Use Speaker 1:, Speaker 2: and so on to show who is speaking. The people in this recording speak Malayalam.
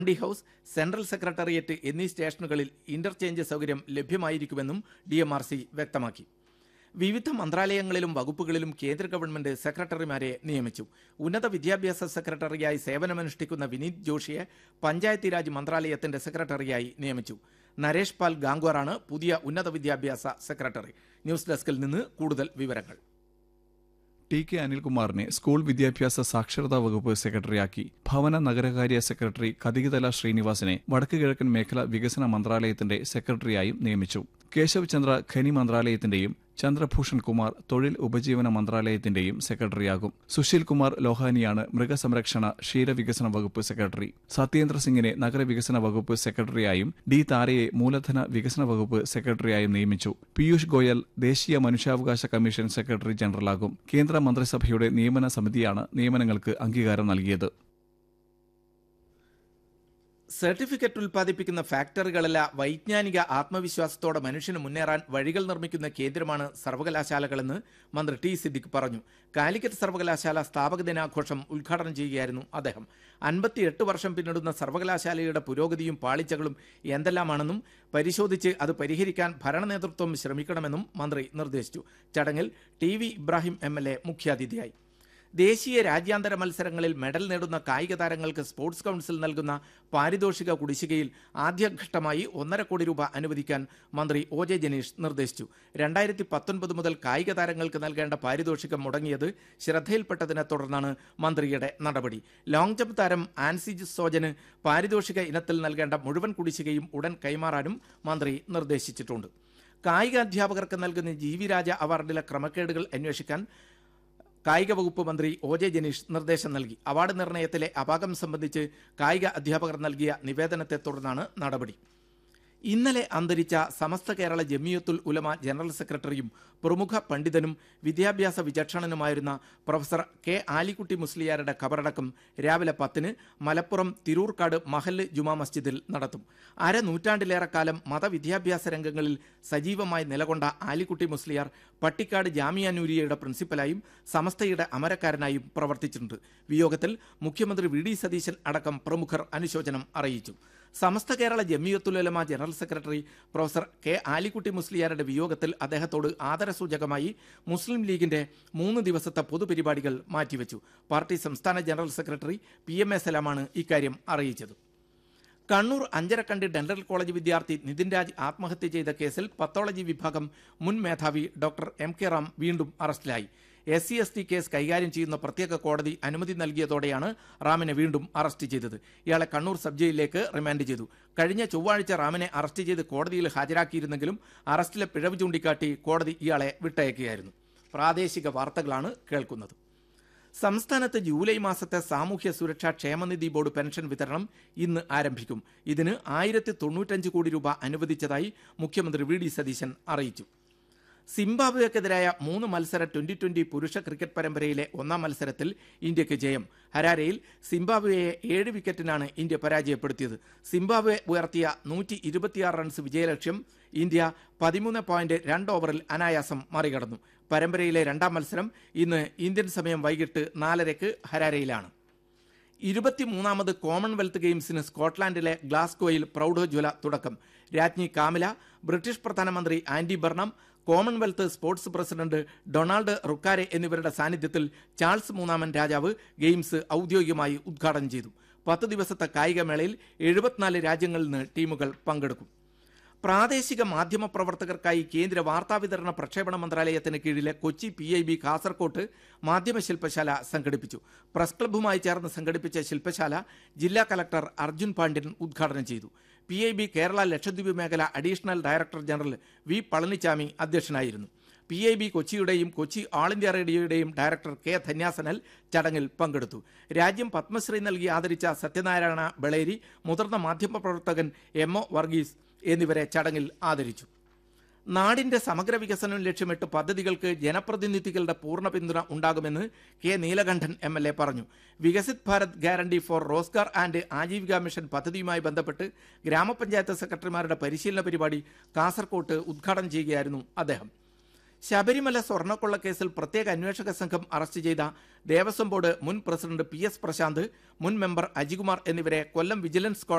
Speaker 1: വണ്ടി ഹൌസ് സെൻട്രൽ സെക്രട്ടേറിയറ്റ് എന്നീ സ്റ്റേഷനുകളിൽ ഇന്റർചേഞ്ച് സൗകര്യം ലഭ്യമായിരിക്കുമെന്നും ഡി എം ആർ സി വ്യക്തമാക്കി വിവിധ മന്ത്രാലയങ്ങളിലും വകുപ്പുകളിലും കേന്ദ്ര ഗവൺമെന്റ് സെക്രട്ടറിമാരെ നിയമിച്ചു ഉന്നത വിദ്യാഭ്യാസ സെക്രട്ടറിയായി സേവനമനുഷ്ഠിക്കുന്ന വിനീത് ജോഷിയെ പഞ്ചായത്തി രാജ് മന്ത്രാലയത്തിന്റെ സെക്രട്ടറിയായി നിയമിച്ചു നരേഷ് പാൽ ഗാംഗ്വാറാണ് പുതിയ ഉന്നത വിദ്യാഭ്യാസ സെക്രട്ടറി ന്യൂസ് ഡെസ്കിൽ നിന്ന് കൂടുതൽ വിവരങ്ങൾ
Speaker 2: ടി കെ അനിൽകുമാറിനെ സ്കൂൾ വിദ്യാഭ്യാസ സാക്ഷരതാ വകുപ്പ് സെക്രട്ടറിയാക്കി ഭവന നഗരകാര്യ സെക്രട്ടറി കതികിതല ശ്രീനിവാസിനെ വടക്ക് കിഴക്കൻ മേഖല വികസന മന്ത്രാലയത്തിന്റെ സെക്രട്ടറിയായും നിയമിച്ചു കേശവ് ചന്ദ്ര ഖനി മന്ത്രാലയത്തിന്റെയും ചന്ദ്രഭൂഷൺ കുമാർ തൊഴിൽ ഉപജീവന മന്ത്രാലയത്തിന്റെയും സെക്രട്ടറിയാകും സുശീൽ കുമാർ ലോഹാനിയാണ് മൃഗസംരക്ഷണ ക്ഷീരവികസന വകുപ്പ് സെക്രട്ടറി സത്യേന്ദ്ര സിംഗിനെ നഗരവികസന വകുപ്പ് സെക്രട്ടറിയായും ഡി താരയെ മൂലധന വികസന വകുപ്പ് സെക്രട്ടറിയായും നിയമിച്ചു പീയൂഷ് ഗോയൽ ദേശീയ മനുഷ്യാവകാശ കമ്മീഷൻ സെക്രട്ടറി ജനറലാകും കേന്ദ്ര മന്ത്രിസഭയുടെ നിയമന സമിതിയാണ് നിയമനങ്ങൾക്ക് അംഗീകാരം നൽകിയത്
Speaker 1: സർട്ടിഫിക്കറ്റ് ഉൽപ്പാദിപ്പിക്കുന്ന ഫാക്ടറികളല്ല വൈജ്ഞാനിക ആത്മവിശ്വാസത്തോടെ മനുഷ്യന് മുന്നേറാൻ വഴികൾ നിർമ്മിക്കുന്ന കേന്ദ്രമാണ് സർവകലാശാലകളെന്ന് മന്ത്രി ടി സിദ്ദിഖ് പറഞ്ഞു കാലിക്കറ്റ് സർവകലാശാല സ്ഥാപക ദിനാഘോഷം ഉദ്ഘാടനം ചെയ്യുകയായിരുന്നു അദ്ദേഹം അൻപത്തിയെട്ട് വർഷം പിന്നിടുന്ന സർവകലാശാലയുടെ പുരോഗതിയും പാളിച്ചകളും എന്തെല്ലാമാണെന്നും പരിശോധിച്ച് അത് പരിഹരിക്കാൻ ഭരണ നേതൃത്വം ശ്രമിക്കണമെന്നും മന്ത്രി നിർദ്ദേശിച്ചു ചടങ്ങിൽ T V Ibrahim M L A മുഖ്യാതിഥിയായി ദേശീയ രാജ്യാന്തര മത്സരങ്ങളിൽ മെഡൽ നേടുന്ന കായിക താരങ്ങൾക്ക് സ്പോർട്സ് കൗൺസിൽ നൽകുന്ന പാരിതോഷിക കുടിശ്ശികയിൽ ആദ്യഘട്ടമായി ഒന്നര കോടി രൂപ അനുവദിക്കാൻ മന്ത്രി ഒ ജെ ജനീഷ് നിർദ്ദേശിച്ചു രണ്ടായിരത്തി പത്തൊൻപത് മുതൽ കായിക താരങ്ങൾക്ക് നൽകേണ്ട പാരിതോഷികം മുടങ്ങിയത് ശ്രദ്ധയിൽപ്പെട്ടതിനെ തുടർന്നാണ് മന്ത്രിയുടെ നടപടി ലോങ് ജമ്പ് താരം ആൻസിജ് സോജന് പാരിതോഷിക ഇനത്തിൽ നൽകേണ്ട മുഴുവൻ കുടിശ്ശികയും ഉടൻ കൈമാറാനും മന്ത്രി നിർദ്ദേശിച്ചിട്ടുണ്ട് കായിക അധ്യാപകർക്ക് നൽകുന്ന ജീവിരാജ അവാർഡിലെ ക്രമക്കേടുകൾ അന്വേഷിക്കാൻ കായിക വകുപ്പ് മന്ത്രി ഒ ജെ ജനീഷ് നിർദ്ദേശം നൽകി അവാർഡ് നിർണയത്തിലെ അപാകം സംബന്ധിച്ച് കായിക അധ്യാപകർ നൽകിയ നിവേദനത്തെ തുടർന്നാണ് നടപടി ഇന്നലെ അന്തരിച്ച സമസ്ത കേരള ജമിയത്തുൽ ഉലമ ജനറൽ സെക്രട്ടറിയും പ്രമുഖ പണ്ഡിതനും വിദ്യാഭ്യാസ വിചക്ഷണനുമായിരുന്ന പ്രൊഫസർ കെ ആലിക്കുട്ടി മുസ്ലിയാരുടെ ഖബറടക്കം രാവിലെ പത്തിന് മലപ്പുറം തിരൂർക്കാട് മഹല്ല് ജുമാ മസ്ജിദിൽ നടത്തും അരനൂറ്റാണ്ടിലേറെ കാലം മതവിദ്യാഭ്യാസ രംഗങ്ങളിൽ സജീവമായി നിലകൊണ്ട ആലിക്കുട്ടി മുസ്ലിയാർ പട്ടിക്കാട് ജാമിയ നൂരിയയുടെ പ്രിൻസിപ്പലായും സമസ്തയുടെ അമരക്കാരനായും പ്രവർത്തിച്ചിട്ടുണ്ട് വിയോഗത്തിൽ മുഖ്യമന്ത്രി വി ഡി സതീശൻ അടക്കം പ്രമുഖർ അനുശോചനം അറിയിച്ചു Samastha Kerala Jamiyyathul Ulama general secretary professor K Alikutty മുസ്ലിയാരുടെ വിയോഗത്തിൽ അദ്ദേഹത്തോട് ആദരസൂചകമായി മുസ്ലിം ലീഗിന്റെ മൂന്ന് ദിവസത്തെ പൊതുപരിപാടികൾ മാറ്റിവെച്ചു പാർട്ടി സംസ്ഥാന general secretary P M A സലാമാണ് ഇക്കാര്യം അറിയിച്ചത് കണ്ണൂർ അഞ്ചരക്കണ്ടി ഡെന്റൽ കോളേജ് വിദ്യാർത്ഥി നിതിൻ രാജ് ആത്മഹത്യ ചെയ്ത കേസിൽ പത്തോളജി വിഭാഗം മുൻ മേധാവി ഡോക്ടർ എം കെ റാം വീണ്ടും അറസ്റ്റിലായി S C S T case കൈകാര്യം ചെയ്യുന്ന പ്രത്യേക കോടതി അനുമതി നൽകിയതോടെയാണ് റാമിനെ വീണ്ടും അറസ്റ്റ് ചെയ്തത് ഇയാളെ കണ്ണൂർ സബ് ജയിലിലേക്ക് റിമാൻഡ് ചെയ്തു കഴിഞ്ഞ ചൊവ്വാഴ്ച റാമിനെ അറസ്റ്റ് ചെയ്ത് കോടതിയിൽ ഹാജരാക്കിയിരുന്നെങ്കിലും അറസ്റ്റിലെ പിഴവ് ചൂണ്ടിക്കാട്ടി കോടതി ഇയാളെ വിട്ടയക്കുകയായിരുന്നു പ്രാദേശിക വാർത്തകളാണ് കേൾക്കുന്നത് സംസ്ഥാനത്ത് ജൂലൈ മാസത്തെ സാമൂഹ്യ സുരക്ഷാ ക്ഷേമനിധി ബോർഡ് പെൻഷൻ വിതരണം ഇന്ന് ആരംഭിക്കും ഇതിന് ആയിരത്തി തൊണ്ണൂറ്റഞ്ച് കോടി രൂപ അനുവദിച്ചതായി മുഖ്യമന്ത്രി വി ഡി സതീശൻ അറിയിച്ചു സിംബാബ്വേക്കെതിരായ മൂന്ന് മത്സര ട്വന്റി ട്വന്റി പുരുഷ ക്രിക്കറ്റ് പരമ്പരയിലെ ഒന്നാം മത്സരത്തിൽ ഇന്ത്യക്ക് ജയം ഹരാരയിൽ സിംബാബ്വേയെ ഏഴ് വിക്കറ്റിനാണ് ഇന്ത്യ പരാജയപ്പെടുത്തിയത് സിംബാബ്വെ ഉയർത്തിയ നൂറ്റി ഇരുപത്തിയാറ് റൺസ് വിജയലക്ഷ്യം ഇന്ത്യ പതിമൂന്ന് പോയിന്റ് രണ്ട് ഓവറിൽ അനായാസം മറികടന്നു പരമ്പരയിലെ രണ്ടാം മത്സരം ഇന്ന് ഇന്ത്യൻ സമയം വൈകിട്ട് നാലരയ്ക്ക് ഹരാരയിലാണ് ഇരുപത്തിമൂന്നാമത് കോമൺവെൽത്ത് ഗെയിംസിന് സ്കോട്ട്ലാൻഡിലെ ഗ്ലാസ്ഗോയിൽ പ്രൗഢോജ്വല തുടക്കം രാജ്ഞി കാമില ബ്രിട്ടീഷ് പ്രധാനമന്ത്രി Andy Burnham Commonwealth sports president Donald Rukare എന്നിവരുടെ സാന്നിധ്യത്തിൽ ചാൾസ് മൂന്നാമൻ രാജാവ് ഗെയിംസ് ഔദ്യോഗികമായി ഉദ്ഘാടനം ചെയ്തു പത്ത് ദിവസത്തെ കായികമേളയിൽ എഴുപത്തിനാല് രാജ്യങ്ങളിൽ നിന്ന് ടീമുകൾ പങ്കെടുക്കും പ്രാദേശിക മാധ്യമ പ്രവർത്തകർക്കായി കേന്ദ്ര വാർത്താവിതരണ പ്രക്ഷേപണ മന്ത്രാലയത്തിന് കീഴിലെ കൊച്ചി പി ഐ ബി കാസർകോട്ട് മാധ്യമ ശില്പശാല സംഘടിപ്പിച്ചു പ്രസ് ക്ലബ്ബുമായി ചേർന്ന് സംഘടിപ്പിച്ച ശില്പശാല ജില്ലാ കലക്ടർ അർജുൻ പാണ്ഡ്യൻ ഉദ്ഘാടനം ചെയ്തു P I B Kerala Lakshadweep മേഖല additional director general V Palanichami അധ്യക്ഷനായിരുന്നു പി ഐ ബി കൊച്ചിയുടെയും കൊച്ചി ആൾ ഇന്ത്യ റേഡിയോയുടെയും ഡയറക്ടർ കെ ധന്യാസനൽ ചടങ്ങിൽ പങ്കെടുത്തു രാജ്യം പത്മശ്രീ നൽകി ആദരിച്ച സത്യനാരായണ ബളേരി മുതിർന്ന മാധ്യമപ്രവർത്തകൻ എം ഒ വർഗീസ് എന്നിവരെ ചടങ്ങിൽ ആദരിച്ചു നാടിന്റെ സമഗ്ര വികസനം ലക്ഷ്യമിട്ട് പദ്ധതികൾക്ക് ജനപ്രതിനിധികളുടെ പൂർണ്ണ പിന്തുണ ഉണ്ടാകുമെന്ന് K Neelakantan M L A പറഞ്ഞു Viksit Bharat guarantee for Rozgar and Ajeevika mission പദ്ധതിയുമായി ബന്ധപ്പെട്ട് ഗ്രാമപഞ്ചായത്ത് സെക്രട്ടറിമാരുടെ പരിശീലന പരിപാടി കാസർകോട്ട് ഉദ്ഘാടനം ചെയ്യുകയായിരുന്നു അദ്ദേഹം ശബരിമല സ്വർണ്ണക്കൊള്ള കേസിൽ പ്രത്യേക അന്വേഷക സംഘം അറസ്റ്റ് ചെയ്ത ദേവസ്വം ബോർഡ് മുൻ പ്രസിഡന്റ് പി എസ് പ്രശാന്ത് മുൻ മെമ്പർ അജികുമാർ എന്നിവരെ കൊല്ലം വിജിലൻസ്